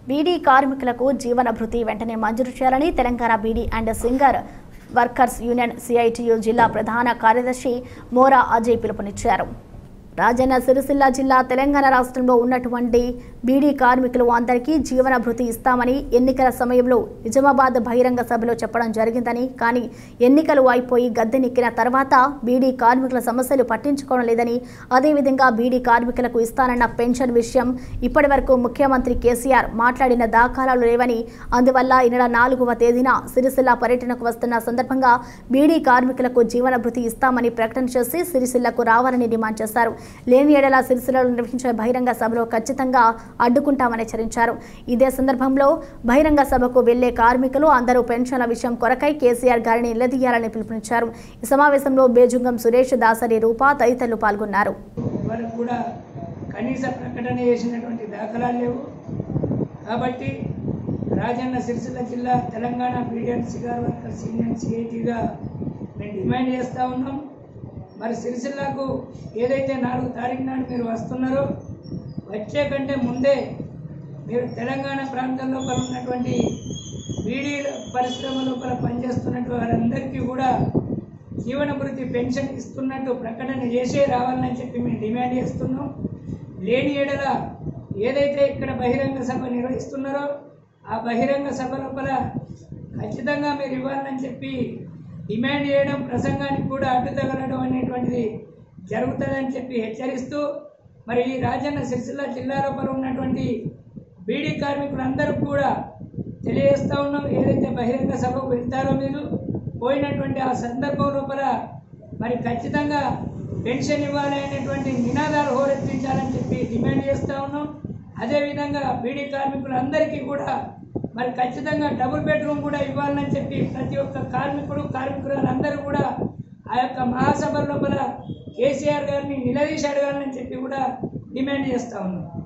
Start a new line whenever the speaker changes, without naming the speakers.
బీడీ కార్మికులకు జీవన భృతి వెంటనే మంజూరు చేయాలని Telangana beedi and cigar workers union CITU జిల్లా ప్రధాన కార్యదర్శి మోరా అజయ్ పిలుపునిచ్చారు రాజన్న సిరిసిల్ల జిల్లా తెలంగాణ రాష్ట్రంలో ఉన్నటువంటి బీడీ కార్మికులు అందరికీ జీవన భృతి ఇస్తామని ఎన్నికల సమయంలో నిజామాబాద్ బహిరంగ సభలో చెప్పడం జరిగిందని కానీ ఎన్నికలు అయిపోయి గద్దెనెక్కిన తర్వాత బీడీ కార్మికుల సమస్యలు పట్టించుకోవడం లేదని అదేవిధంగా బీడీ కార్మికులకు ఇస్తానన్న పెన్షన్ విషయం ఇప్పటి వరకు ముఖ్యమంత్రి కేసీఆర్ మాట్లాడిన దాఖలాలు లేవని అందువల్ల ఈ నెల నాలుగవ తేదీన సిరిసిల్ల పర్యటనకు వస్తున్న సందర్భంగా బీడీ కార్మికులకు జీవన భృతి ఇస్తామని ప్రకటన చేసి సిరిసిల్లకు రావాలని డిమాండ్ చేశారు లేని ఏడల సిరిసిల్లలో నిర్వహించే బహిరంగ సభలో ఖచ్చితంగా అడ్డుకుంటామని హెచ్చరించారు ఇదే సందర్భంలో బహిరంగ సభకు వెళ్లే కార్మికులు అందరూ పెన్షన్ల విషయం కొరకై కేసీఆర్ గారిని నిలదీయాలని పిలుపునిచ్చారు ఈ సమావేశంలో బేజుంగం సురేష్ దాసరి రూపా తదితరులు పాల్గొన్నారు
వరకు కూడా కనీస ప్రకటన చేసినటువంటి దాఖలాలు లేవు కాబట్టి రాజన్న సిరిసిల్ల జిల్లా తెలంగాణ బీడియన్ సిగార్ వర్కర్స్ యూనియన్ సిఐటిగా మేము డిమాండ్ చేస్తూ ఉన్నాం మరి సిరిసిల్లకు ఏదైతే నాలుగు తారీఖు నాడు మీరు వస్తున్నారో వచ్చే కంటే ముందే మీరు తెలంగాణ ప్రాంతం లోపల ఉన్నటువంటి బీడీ పరిశ్రమ లోపల పనిచేస్తున్నటువంటి వారందరికీ కూడా జీవన భృతి పెన్షన్ ఇస్తున్నట్టు ప్రకటన చేసే రావాలని చెప్పి మేము డిమాండ్ చేస్తున్నాం లేని ఏడల ఏదైతే ఇక్కడ బహిరంగ సభ నిర్వహిస్తున్నారో ఆ బహిరంగ సభ లోపల ఖచ్చితంగా మీరు ఇవ్వాలని చెప్పి డిమాండ్ చేయడం ప్రసంగానికి కూడా అడ్డు తగలడం అనేటువంటిది జరుగుతుందని చెప్పి హెచ్చరిస్తూ మరి ఈ రాజన్న సిరిసిల్ల జిల్లా లోపల ఉన్నటువంటి బీడీ కార్మికులందరూ కూడా తెలియజేస్తూ ఉన్నాం ఏదైతే బహిరంగ సభకు వెళ్తారో మీరు పోయినటువంటి ఆ సందర్భం లోపల మరి ఖచ్చితంగా పెన్షన్ ఇవ్వాలి అనేటువంటి నినాదాలు హోరెత్తించాలని చెప్పి డిమాండ్ చేస్తూ ఉన్నాం అదేవిధంగా బీడీ కార్మికులందరికీ కూడా మరి ఖచ్చితంగా డబుల్ బెడ్రూమ్ కూడా ఇవ్వాలని చెప్పి ప్రతి ఒక్క కార్మికుడు కార్మికులందరూ కూడా ఆ యొక్క మహాసభ లోపల కేసీఆర్ గారిని నిలదీసి అడగాలని చెప్పి కూడా డిమాండ్ చేస్తూ ఉన్నాం